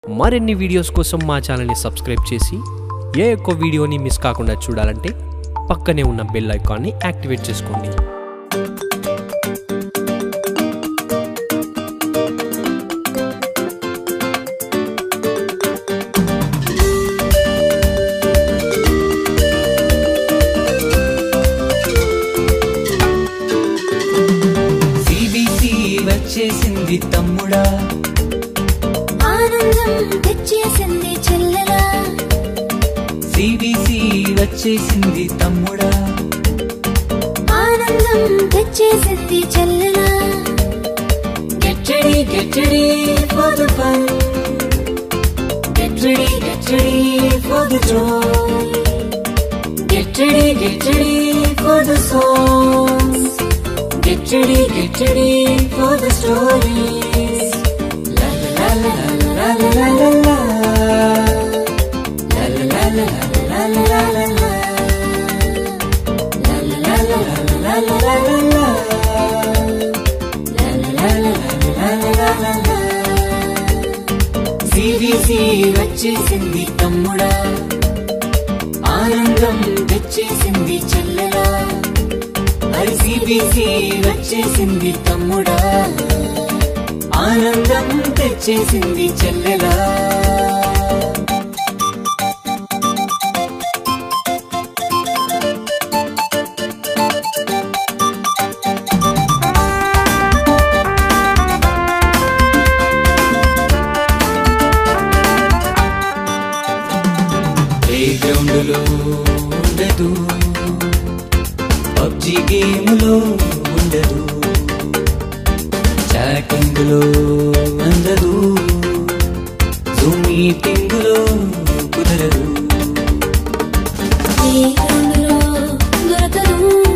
మరిన్ని వీడియోస్ కోసం మా ఛానల్ని సబ్స్క్రైబ్ చేసి ఏ ఒక్క వీడియోని మిస్ కాకుండా చూడాలంటే పక్కనే ఉన్న బెల్ ఐకాన్ని యాక్టివేట్ చేసుకోండి సిబిసి వచ్చేసింది తమ్ముడా ఆనందం తెచ్చేసింది చెల్లెలా సిబిసి వచ్చేసింది తమ్ముడా ఆనందం తెచ్చేసింది చెల్లెలా Get ready, get ready for the fun. Get ready, get ready for the joy. Get ready, get ready for the songs. Get ready, get ready for the stories. La la la la la la la la la. La la la la la la la la la. La la la la la la la la la. CBC వచ్చేసింది తమ్ముడా ఆనందం తెచ్చేసింది చెల్లెలా మరి CBC వచ్చేసింది తమ్ముడా ఆనందం తెచ్చేసింది చెల్లెలా play గ్రౌండ్లో ఉండదు పబ్జి గేమ్లో ఉండదు చాటింగ్లో అందదు జూమ్ మీటింగ్లో కుదరదు ప్లేగ్రౌండ్లో దొరకదు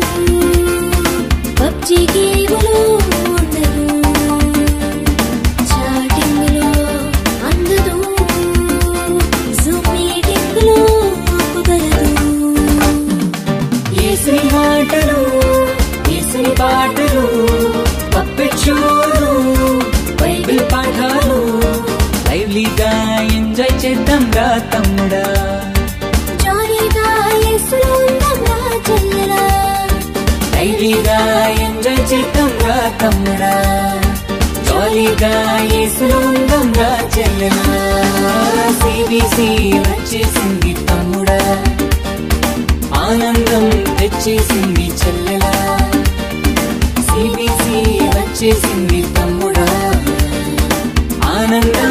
పబ్జి గేములో ఉండదు చాటింగ్లో అందదు జూమ్ మీటింగ్లో కుదరదు ఏసరి మాటలు ఏసరి పాటలు పప్పెట్ షోలు బైబిల్ పాఠాలు లైవ్లీగా ఎంజాయ్ చేద్దాం రా తమ్ముడా జాలీగా యేసులో ఉందాంరా చెల్లెలా లైవ్లీగా ఎంజాయ్ చేద్దాం రా తమ్ముడా జాలీగా ఏసులో ఉందాం రా చెల్లెలా సిబిసి వచ్చేసింది తమ్ముడా ఆనందం తెచ్చేసింది చెల్లెలా సిబిసి వచ్చేసింది తమ్ముడా ఆనందం